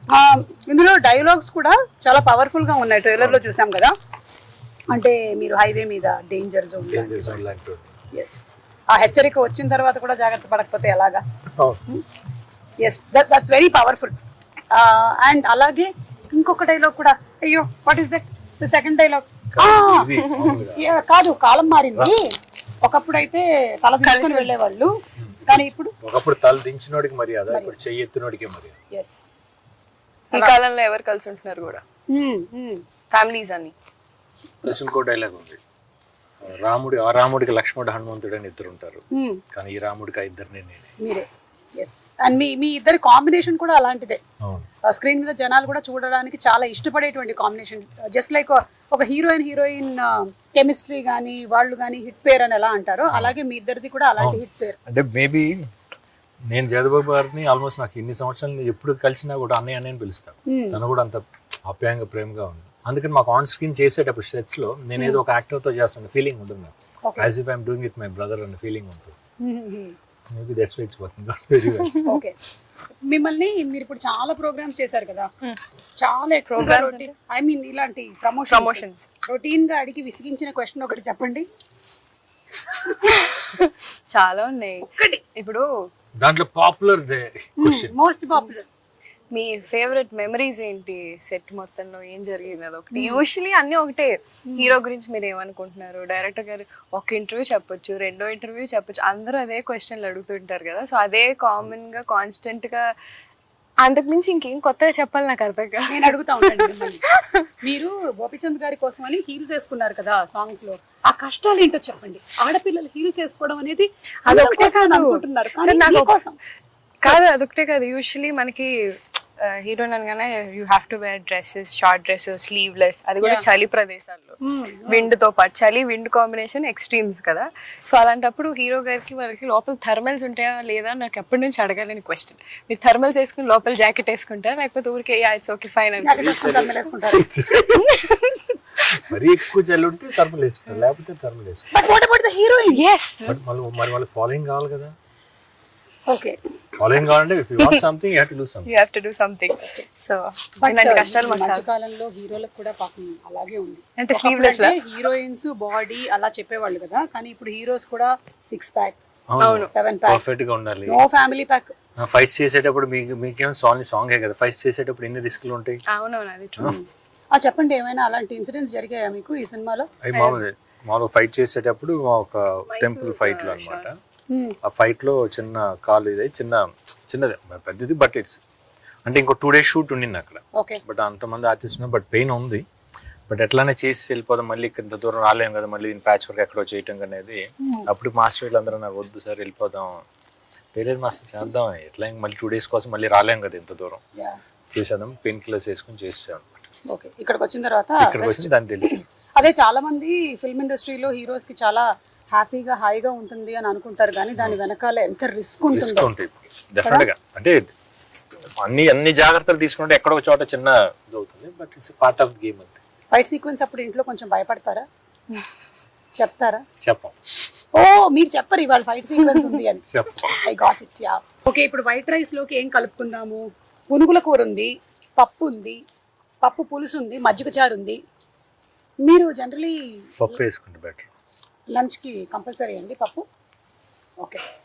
ఆ, ఇందులో డైలాగ్స్ కూడా చాలా పవర్ఫుల్ గా ఉన్నాయి ట్రైలర్ లో చూసాం కదా అంటే మీరు హైవే మీద డేంజర్ జోన్ డేంజర్ జోన్ లాంటి ఎస్ ఆ హెచ్చరిక వచ్చిన తర్వాత కూడా జాగ్రత్త పడకపోతే ఎలాగా అవును. Yes that that's very powerful and అలాగే ఇంకొక డైలాగ్ కూడా అయ్యో what is that the second dialogue ఇది మామూలుగా. కాదు కాలం మారింది ఒకప్పుడు అయితే తల తీసుకుని వెళ్ళేవాళ్ళు కానీ ఇప్పుడు ఒకప్పుడు తల దించినోడికి మర్యాద ఇప్పుడు చెయ్యి ఎత్తినోడికి మర్యాద ఎస్ ఈ కాలంలో ఎవరు కలిసి ఉంటున్నారు కూడా ఫ్యామిలీస్ అని ప్లస్ ఇంకో డైలాగ్ ఉంది రాముడి ఆ రాముడికి లక్ష్మణుడు హనుమంతుడు అని ఇద్దరు ఉంటారు కానీ ఈ రాముడికి ఆ ఇద్దరిని నేనే మీరే ఎస్ అండ్ మీ మీ ఇద్దరి కాంబినేషన్ కూడా అలాంటిదే అవును స్క్రీన్ మీద జనాలు కూడా చూడడానికి చాలా ఇష్టపడేటువంటి కాంబినేషన్ జస్ట్ లైక్ ఒక హీరోయిన్ హీరోయిన్ కెమిస్ట్రీ కానీ వాళ్ళు కానీ హిట్ పేర్ అని ఎలా అంటారో అలాగే మీ ఇద్దరిది కూడా అలాంటి హిట్ పేర్ అంటే మేబీ నేను జగబాబు గారిని ఆల్మోస్ట్ నాకు ఇన్ని సంవత్సరాలు ఎప్పుడు కలిసినా కూడా అన్నయ్య అన్నయ్య అని పిలుస్తాను తను కూడా అంత ఆప్యాయంగా ప్రేమగా ఉంది అందుకని మాకు ఆన్ స్క్రీన్ చేసేటప్పుడు sets లో నేను ఏదో ఒక actor తో చేస్తున్న ఫీలింగ్ ఉంటుంది నాకు Okay. As if I'm doing with my brother అన్న ఫీలింగ్ ఉంటుంది maybe that's it's working very well okay మిమ్మల్ని మీరు ఇప్పుడు చాలా ప్రోగ్రామ్స్ చేశారు కదా చాలా ఎక్కువగా ఐ మీన్ ఇలాంటి ప్రమోషన్ Promotions. రొటీన్ గా అడిగి విసిగించిన క్వశ్చన్ ఒకటి చెప్పండి చాలా ఉన్నాయి ఇప్పుడు దాంట్లో పాపులర్ క్వశ్చన్ మోస్ట్ పాపులర్ మీ ఫేవరెట్ మెమరీస్ ఏంటి సెట్ మొత్తంలో ఏం జరిగింది అది ఒకటి యూజువలీ అన్ని ఒకటే హీరో గురించి మీరు ఏమనుకుంటున్నారు డైరెక్టర్ గారు ఒక ఇంటర్వ్యూ చెప్పొచ్చు రెండో ఇంటర్వ్యూ చెప్పొచ్చు అందరూ అదే క్వశ్చన్లు అడుగుతుంటారు కదా సో అదే కామన్ గా కాన్స్టెంట్ గా అంతకుమించి ఇంకేం కొత్తగా చెప్పాలి నాకు అర్థం కాదు నేను అడుగుతా ఉంటాను మిమ్మల్ని మీరు గోపిచంద్ గారి కోసం అని హీల్స్ వేసుకున్నారు కదా సాంగ్స్ లో ఆ కష్టాలు ఏంటో చెప్పండి ఆడపిల్లలు హీల్స్ వేసుకోవడం అనేది అది అందరి కోసం అని అనుకుంటున్నారు కానీ సరే, నాకు మీకోసం కాదు అదొకటే కాదు యూజువలీ మనకి హీరోయిన్ అనగానే you have to wear dresses short dresses sleeveless అది కూడా చలి ప్రదేశాల్లో విండ్ తో పాటు చలి విండ్ కాంబినేషన్ ఎక్స్ట్రీమ్స్ కదా సో అలాంటప్పుడు హీరో గారికి వాళ్ళకి లోపల థర్మల్స్ ఉంటాయా లేదా నాకు ఎప్పటి నుంచి అడగాలని క్వశ్చన్ మీరు థర్మల్స్ వేసుకుని లోపల జాకెట్ వేసుకుంటారా లేకపోతే ఊరికే ఇట్స్ ఓకే ఫైన్ అని జాకెట్ వేసుకుని తమ్ముళ్ళు వేసుకుంటారు మరీ ఎక్కువ చల్లి ఉంటే తరుపులు వేసుకుంటారు లేకపోతే తరుపులు వేసుకుంటారు but what about the heroine yes but మళ్ళీ మరి వాళ్ళకి ఫాలోయింగ్ కావాలి కదా ఓకే ఫాలోయింగ్ కావాలంటే if you want something you have to do something you have to do something so ఇలాంటి కష్టాలు మాకు చాలా మధ్యకాలంలో హీరోలకు కూడా పాపం అలాగే ఉంది అంటే sleeveless లా? హీరోయిన్స్ బాడీ అలా చెప్పేవాళ్ళు కదా కానీ ఇప్పుడు హీరోస్ కూడా సిక్స్ ప్యాక్ అవును సెవెన్ ప్యాక్ పర్ఫెక్ట్ గా ఉండాలి నో ఫ్యామిలీ ప్యాక్ ఫైట్స్ చేసేటప్పుడు మీకు మీకేం సాంగ్ సాంగే కదా ఫైట్స్ చేసేటప్పుడు ఎన్ని రిస్క్లు ఉంటాయి అవునవును అది true. ఆ చెప్పండి ఏమైనా అలాంటి ఇన్సిడెంట్స్ జరిగాయా మీకు ఈ సినిమాలో అవి మామూలు మామూలుగా ఫైట్ చేసేటప్పుడు మా ఒక టెంపుల్ ఫైట్ లో అనమాట Hmm. ఆ ఫైట్ లో చిన్న కాలు ఇది చిన్న చిన్నది పెద్దది బట్ ఇట్స్ అంటే ఇంకో టూ డేస్ షూట్ ఉండింది అక్కడ ఓకే బట్ అంతమంది ఆర్టిస్ట్ ఉన్నారు బట్ పెయిన్ ఉంది బట్ ఎట్లానే చేసి వెళ్ళిపోదాం మళ్ళీ ఇంత దూరం రాలేం కదా మళ్ళీ ప్యాచ్ వర్క్ ఎక్కడో చేయటం అనేది అప్పుడు మాస్టర్ వీళ్ళందరూ నాకు వద్దు సార్ వెళ్ళిపోదాం లేదు మాస్టర్ చేద్దాం ఎట్లా ఇంక మళ్ళీ టూ డేస్ కోసం మళ్ళీ రాలేం కదా ఇంత దూరం యా చేసేద్దాం పెయిన్ కిల్లర్స్ వేసుకొని చేసాం అనమాట ఓకే ఇక్కడికి వచ్చిన తర్వాత ఇక్కడికి వచ్చి దాన్ని తెలిసి అదే చాలా మంది ఫిల్మ్ ఇండస్ట్రీలో హీరోస్ కి చాలా హ్యాపీగా హాయిగా ఉంటుంది అని అనుకుంటారు కానీ దాని వెనకాల ఎంత రిస్క్ రిస్క్ ఉంటుందో ఉంటాయి డెఫినెట్ గా అంటే అన్ని అన్ని జాగ్రత్తలు తీసుకుంటే ఎక్కడో ఒక చోట చిన్న ఇది అవుతుంది but it's part of game అంతే ఫైట్ సీక్వెన్స్ అప్పుడు ఇంట్లో కొంచెం భయపడతారా చెప్తారా చెప్పం ఓ మీరు చెప్పరు ఇవాళ ఫైట్ సీక్వెన్స్ ఉంది అని చెప్పం I got it ya okay ఇప్పుడు వైట్ రైస్ లోకి ఏం కలుపుకుందాము పునుగుల కూర ఉంది పప్పు ఉంది పప్పు పులుసు ఉంది మజ్జిగ చారు ఉంది మీరు జనరలీ పప్పు వేసుకుంటే బెటర్ లంచ్కి కంపల్సరీ అండి పప్పు ఓకే